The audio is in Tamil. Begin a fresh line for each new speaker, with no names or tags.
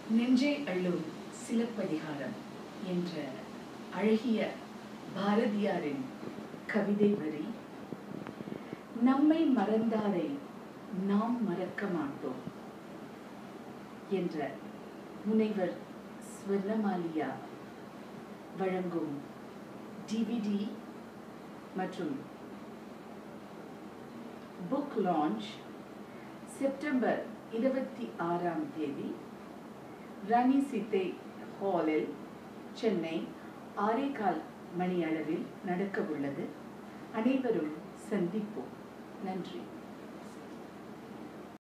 நெஞ்சை அள்ளும் சிலப்பதிகாரம் என்ற அழகிய பாரதியாரின் கவிதை வரி நம்மை மறந்தாரை நாம் மறக்க மாட்டோம் என்ற முனைவர் ஸ்வர்ணமாலியா வழங்கும் டிவிடி மற்றும் புக் லான்ச் செப்டம்பர் இருபத்தி ஆறாம் தேதி ராணி சீத்தை ஹாலில் சென்னை ஆரேகால் மணி அளவில் நடக்க உள்ளது அனைவரும் சந்திப்போம் நன்றி